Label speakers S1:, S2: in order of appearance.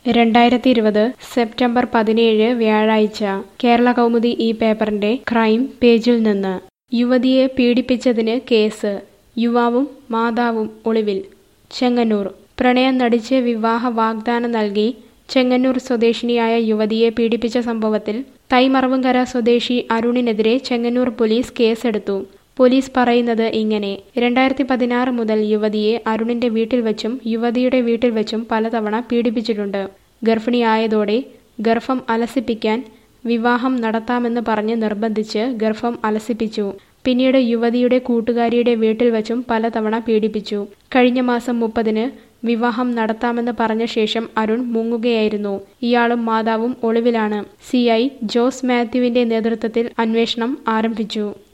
S1: രണ്ടായിരത്തി ഇരുപത് സെപ്റ്റംബർ പതിനേഴ് വ്യാഴാഴ്ച കേരള കൗമുദി ഈ പേപ്പറിന്റെ ക്രൈം പേജിൽ നിന്ന് യുവതിയെ പീഡിപ്പിച്ചതിന് കേസ് യുവാവും മാതാവും ഒളിവിൽ ചെങ്ങന്നൂർ പ്രണയം നടിച്ച് വിവാഹ വാഗ്ദാനം നൽകി ചെങ്ങന്നൂർ സ്വദേശിനിയായ യുവതിയെ പീഡിപ്പിച്ച സംഭവത്തിൽ തൈമറവുങ്കര സ്വദേശി അരുണിനെതിരെ ചെങ്ങന്നൂർ പോലീസ് കേസെടുത്തു പോലീസ് പറയുന്നത് ഇങ്ങനെ രണ്ടായിരത്തി പതിനാറ് മുതൽ യുവതിയെ അരുണിന്റെ വീട്ടിൽ വെച്ചും യുവതിയുടെ വീട്ടിൽ വെച്ചും പലതവണ പീഡിപ്പിച്ചിട്ടുണ്ട് ഗർഭിണിയായതോടെ ഗർഭം അലസിപ്പിക്കാൻ വിവാഹം നടത്താമെന്ന് പറഞ്ഞ് നിർബന്ധിച്ച് ഗർഭം അലസിപ്പിച്ചു പിന്നീട് യുവതിയുടെ കൂട്ടുകാരിയുടെ വീട്ടിൽ വെച്ചും പലതവണ പീഡിപ്പിച്ചു കഴിഞ്ഞ മാസം മുപ്പതിന് വിവാഹം നടത്താമെന്ന് പറഞ്ഞ ശേഷം അരുൺ മുങ്ങുകയായിരുന്നു ഇയാളും മാതാവും ഒളിവിലാണ് സി ഐ ജോസ് മാത്യുവിന്റെ നേതൃത്വത്തിൽ അന്വേഷണം ആരംഭിച്ചു